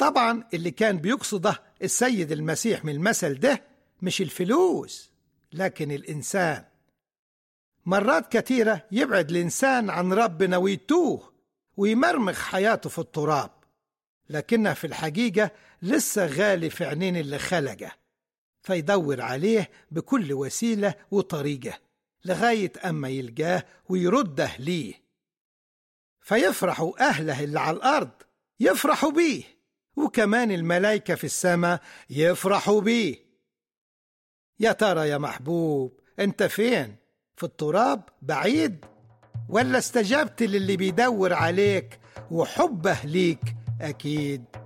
طبعا اللي كان بيقصده السيد المسيح من المثل ده مش الفلوس لكن الإنسان مرات كتيرة يبعد الإنسان عن ربنا ويتوه ويمرمخ حياته في التراب لكنها في الحقيقة لسه غالي في عينين اللي خلقه فيدور عليه بكل وسيلة وطريقة لغاية أما يلقاه ويرده ليه فيفرحوا أهله اللي على الأرض يفرحوا بيه وكمان الملائكة في السماء يفرحوا بيه يا ترى يا محبوب انت فين في التراب بعيد ولا استجبت للي بيدور عليك وحبه ليك أكيد